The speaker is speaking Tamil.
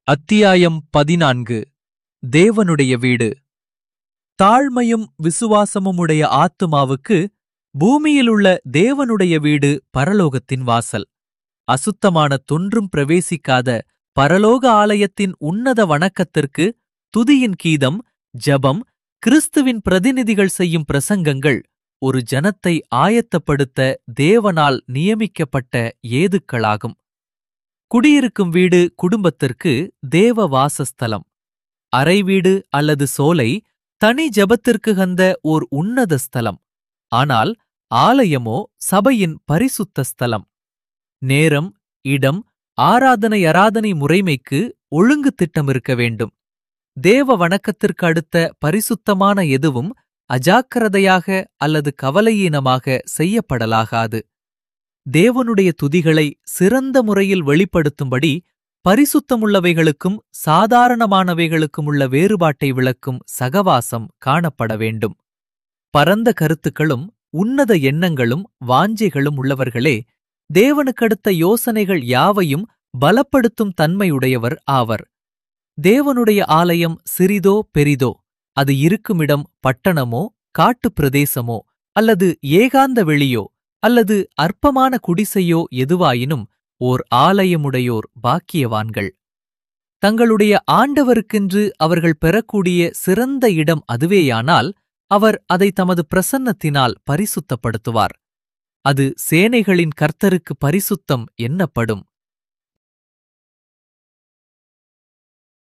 அத்தியாயம் பதினான்கு தேவனுடைய வீடு தாழ்மையும் விசுவாசமுமுடைய ஆத்துமாவுக்கு பூமியிலுள்ள தேவனுடைய வீடு பரலோகத்தின் வாசல் அசுத்தமான தொன்றும் பிரவேசிக்காத பரலோக ஆலயத்தின் உன்னத வணக்கத்திற்கு துதியின் கீதம் ஜெபம் கிறிஸ்துவின் பிரதிநிதிகள் செய்யும் பிரசங்கங்கள் ஒரு ஜனத்தை ஆயத்தப்படுத்த தேவனால் நியமிக்கப்பட்ட ஏதுக்களாகும் குடியிருக்கும் வீடு குடும்பத்திற்கு தேவ வாசஸ்தலம் அறை வீடு அல்லது சோலை தனி ஜெபத்திற்கு கந்த ஓர் உன்னத ஸ்தலம் ஆனால் ஆலயமோ சபையின் பரிசுத்த ஸ்தலம் நேரம் இடம் ஆராதனை அராதனை முறைமைக்கு ஒழுங்கு திட்டம் இருக்க வேண்டும் தேவ வணக்கத்திற்கு அடுத்த பரிசுத்தமான எதுவும் அஜாக்கிரதையாக அல்லது கவலையீனமாக செய்யப்படலாகாது தேவனுடைய துதிகளை சிறந்த முறையில் வெளிப்படுத்தும்படி பரிசுத்தமுள்ளவைகளுக்கும் சாதாரணமானவைகளுக்கும் உள்ள வேறுபாட்டை விளக்கும் சகவாசம் காணப்பட வேண்டும் பரந்த கருத்துக்களும் உன்னத எண்ணங்களும் வாஞ்சைகளும் உள்ளவர்களே தேவனுக்கடுத்த யோசனைகள் யாவையும் பலப்படுத்தும் தன்மையுடையவர் ஆவர் தேவனுடைய ஆலயம் சிறிதோ பெரிதோ அது இருக்குமிடம் பட்டணமோ காட்டுப் பிரதேசமோ அல்லது ஏகாந்த வெளியோ அல்லது அற்பமான குடிசையோ எதுவாயினும் ஓர் ஆலயமுடையோர் பாக்கியவான்கள் தங்களுடைய ஆண்டவருக்கென்று அவர்கள் பெறக்கூடிய சிறந்த இடம் அதுவேயானால் அவர் அதை தமது பிரசன்னத்தினால் பரிசுத்தப்படுத்துவார் அது சேனைகளின் கர்த்தருக்கு பரிசுத்தம் என்னப்படும்